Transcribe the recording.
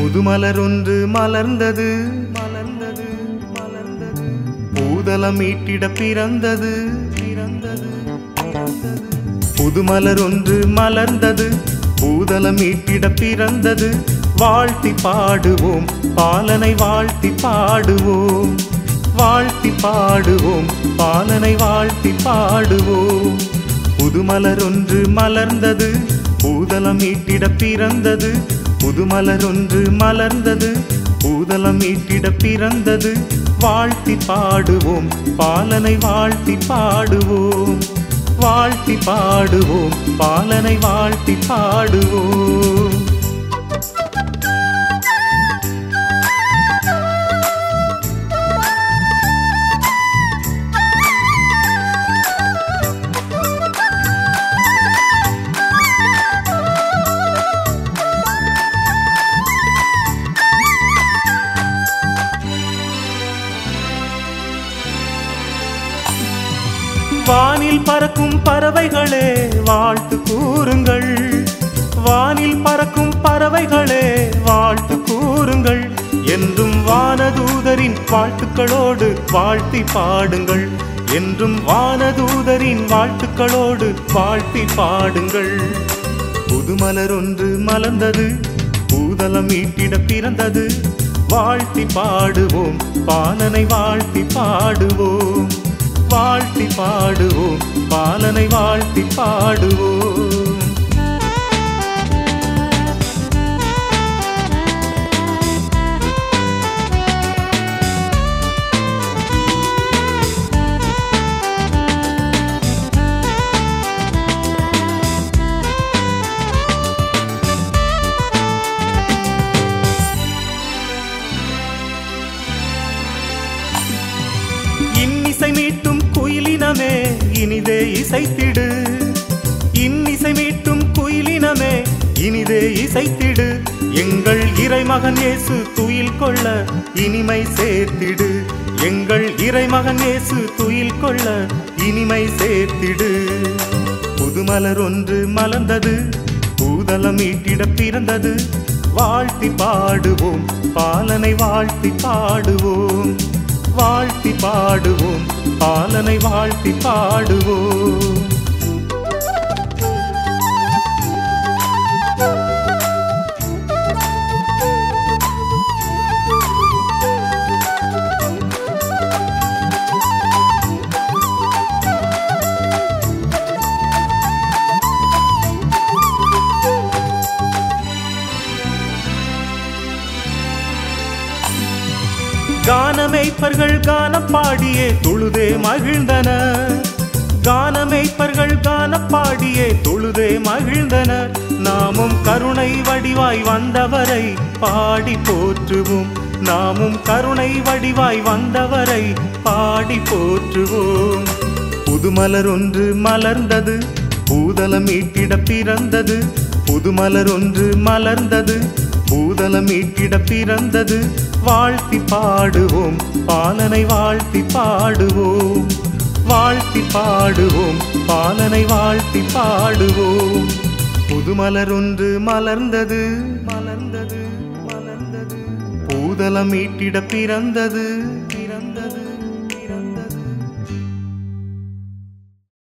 புதுமலர் ஒன்று மலர்ந்தது மலர்ந்தது மலர்ந்தது பூதலம் மீட்டிட பிறந்தது பிறந்தது பிறந்தது புதுமலர் ஒன்று மலர்ந்தது பூதலம் மீட்டிட பிறந்தது வாழ்த்தி பாடுவோம் பாலனை வாழ்த்தி பாடுவோம் வாழ்த்தி பாடுவோம் பாலனை வாழ்த்தி பாடுவோம் புதுமலர் ஒன்று மலர்ந்தது பூதலம் மீட்டிட பிறந்தது புதுமலர் ஒன்று மலர்ந்தது பூதலம் மீட்டிட பிறந்தது வாழ்த்தி பாடுவோம் பாலனை வாழ்த்தி பாடுவோம் வாழ்த்தி பாடுவோம் பாலனை வாழ்த்தி பாடுவோம் வானில் பறக்கும் பறவைகளே வாழ்த்து கூறுங்கள் வானில் பறக்கும் பறவைகளே வாழ்த்து கூறுங்கள் என்றும் வானதூதரின் வாழ்த்துக்களோடு வாழ்த்தி பாடுங்கள் என்றும் வானதூதரின் வாழ்த்துக்களோடு வாழ்த்தி பாடுங்கள் புதுமலர் ஒன்று மலர்ந்தது பூதலம் ஈட்டிட பிறந்தது வாழ்த்தி பாடுவோம் பாலனை வாழ்த்தி பாடுவோம் வாழ்த்தி பாடுவோம் பாலனை வாழ்த்தி பாடுவோம் இன்னிசை மீட்டும் குயிலினமே இனிதே இசைத்திடு இன்னிசை மீட்டும் குயிலினமே இனிதே இசைத்திடு எங்கள் இறைமகன் இயேசு துயில் கொள்ள இனிமை சேர்த்திடு எங்கள் இறைமகன் இயேசு துயில் கொள்ள இனிமை சேர்த்திடு புதுமலர் ஒன்று மலர்ந்தது பூதலம் ஈட்டிட பிறந்தது வாழ்த்தி பாடுவோம் பாலனை வாழ்த்தி பாடுவோம் வாழ்த்தி பாடுவோம் பாலனை வாழ்த்தி பாடுவோம் கானமேய்ப்பர்கள் கானம் பாடியே தொழுதே மகிழ்ந்தனர் கானமேய்ப்பர்கள் கானம் பாடியே தொழுதே மகிழ்ந்தனர் நாமும் கருணை வடிவாய் வந்தவரை பாடி போற்றுவோம் நாமும் கருணை வடிவாய் வந்தவரை பாடி போற்றுவோம் புதுமலர் ஒன்று மலர்ந்தது பூதலம் ஈட்டிட பிறந்தது புதுமலர் ஒன்று மலர்ந்தது பூதலம் ஈட்டிட பிறந்தது வாழ்த்தி பாடுவோம் பாலனை வாழ்த்தி பாடுவோம் வாழ்த்தி பாடுவோம் பாலனை வாழ்த்தி பாடுவோம் புதுமலர் ஒன்று மலர்ந்தது மலர்ந்தது மலர்ந்தது பூதலம் ஈட்டிட பிறந்தது பிறந்தது